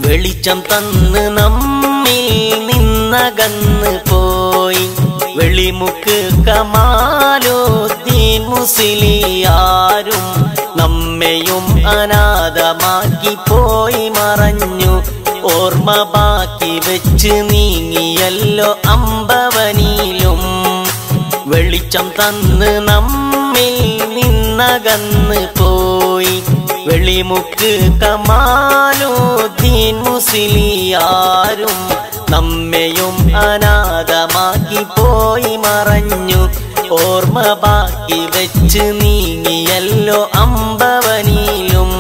വെളിച്ചം തന്ന് നമ്മിൽ നിന്നകന്ന് പോയി വെളിമുക്ക് കമാലോദ്ദീൻ മുസ്ലിയാരും നമ്മയും അനാഥമാക്കി പോയി മറഞ്ഞു ഓർമ്മ ബാക്കി വെച്ച് നീങ്ങിയല്ലോ അമ്പവനിലും വെളിച്ചം തന്ന് നമ്മിൽ നിന്നകന്ന് പോയി വെളിമുക്ക് കമാലോദ്ദീൻ മുസ്ലിയാരും നമ്മയും അനാഥമാക്കി പോയി മറഞ്ഞു ഓർമ്മ ബാക്കി വെച്ച് നീങ്ങിയല്ലോ അമ്പവനിലും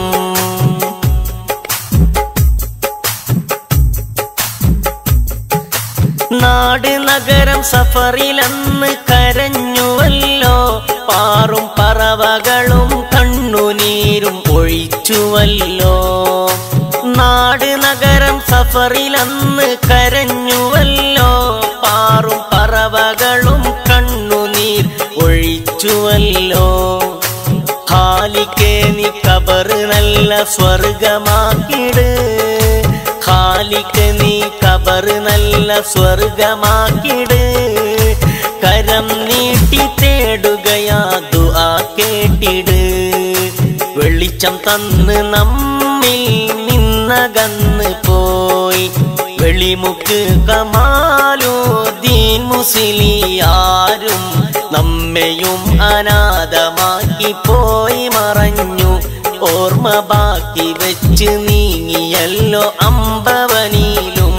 നാട് നഗരം സഫറിലന്ന് കരഞ്ഞുവല്ലോ പാറും പറവകളും കണ്ണുനീരും ഒഴിച്ചുവല്ലോ നാട് നഗരം സഫറിലന്ന് കരഞ്ഞുവല്ലോ പാറും പറവകളും കണ്ണുനീർ ഒഴിച്ചുവല്ലോ ഖാലിക്കേ നീ കബർ നല്ല സ്വർഗമാക്കിട് ഖാലിക്ക് നീ കബർ നല്ല സ്വർഗമാക്കിട് കരം നീട്ടി തേടുകയാ ദുആ കേട്ടിട് വെളിച്ചം തന്ന് നമ്മിൽ നിന്നകന്ന് പോയി വെളിമുക്ക് കമാലോദ്ദീൻ മുസ്ലിയാരും നമ്മയും അനാഥമാക്കി പോയി മറഞ്ഞു ഓർമ്മ ബാക്കി വെച്ച് നീങ്ങിയല്ലോ അമ്പവനിലും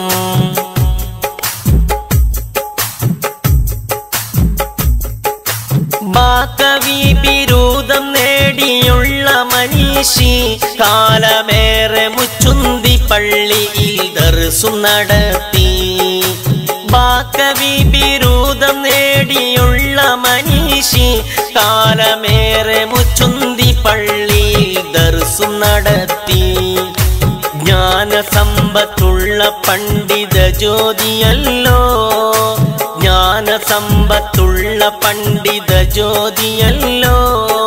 ബാക്കവി ബിരുദം നേടിയുള്ള മനീഷി കാലമേറെ മുച്ചുന്തി പള്ളിയിൽ ദർസും നടത്തി ബാക്കവി ബിരുദം നേടിയുള്ള മനീഷി കാലമേറെ മുച്ചുന്തി പള്ളിയിൽ ദർസും നടത്തി ജ്ഞാനസമ്പത്തുള്ള പണ്ഡിത ജ്യോതിയല്ലോ ജ്ഞാനസമ്പത്തുള്ള പണ്ഡിത ജ്യോതിയല്ലോ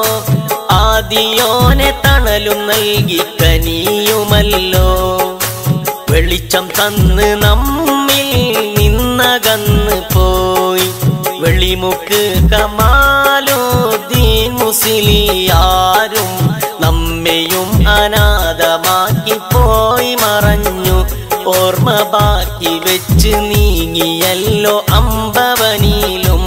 ആദിയോനെ തണലും നൽകി കനിയുമല്ലോ വെളിച്ചം തന്ന് നമ്മിൽ നിന്നകന്ന് പോയി വെളിമുക്ക് കമാലോദ്ദീൻ മുസ്ലിയാരും നമ്മയും അനാഥമാക്കി പോയി മറഞ്ഞു ഓർമ്മ ബാക്കി വെച്ച് നീങ്ങിയല്ലോ അമ്പവനിലും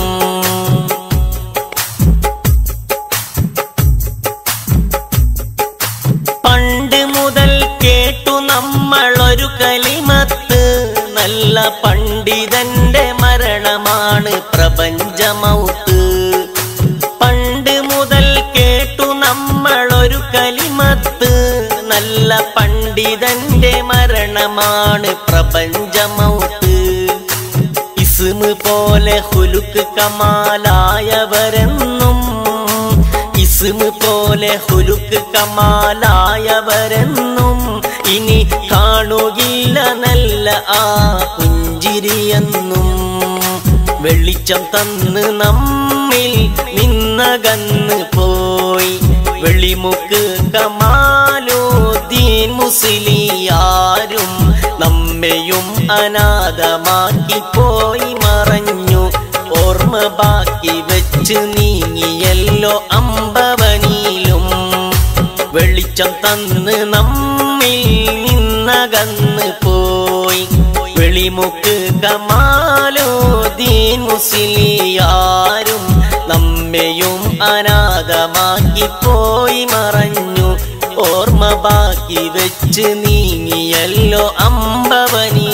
പണ്ട് മുതൽ കേട്ടു നമ്മളൊരു കലിമത്ത് നല്ല പണ്ഡിതന്റെ മരണമാണ് പ്രപഞ്ചമൗത്ത് പണ്ട് മുതൽ കേട്ടു നമ്മളൊരു കലിമത്ത് നല്ല പണ്ഡിതന്റെ മരണമാണ് പ്രപഞ്ചമൗത്ത് ഇസ്മ് പോലെ ഹുലുക്ക് കമാലായവരെന്നും ഇസ്മ് പോലെ ഹുലുക്ക് കമാലായവരെന്നും ഇനി കാണുകില്ല നല്ല ആ പുഞ്ചിരിയെന്നും വെളിച്ചം തന്ന് നമ്മിൽ നിന്നകന്ന് പോയി വെളിമുക്ക് കമാലോദ്ദീൻ മുസ്ലിയാരും നമ്മയും അനാഥമാക്കി പോയി മറഞ്ഞു ഓർമ്മ ബാക്കി വെച്ച് നീങ്ങിയല്ലോ അമ്പവനിലും വെളിച്ചം തന്ന് നമ്മിൽ നിന്നകന്ന് പോയി വെളിമുക്ക് കമാലോദ്ദീൻ മുസ്ലിയാരും നമ്മയും അനാഥമാക്കി പോയി മറഞ്ഞു ഓർമ്മ ബാക്കി വെച്ച് നീങ്ങിയല്ലോ അമ്പവനി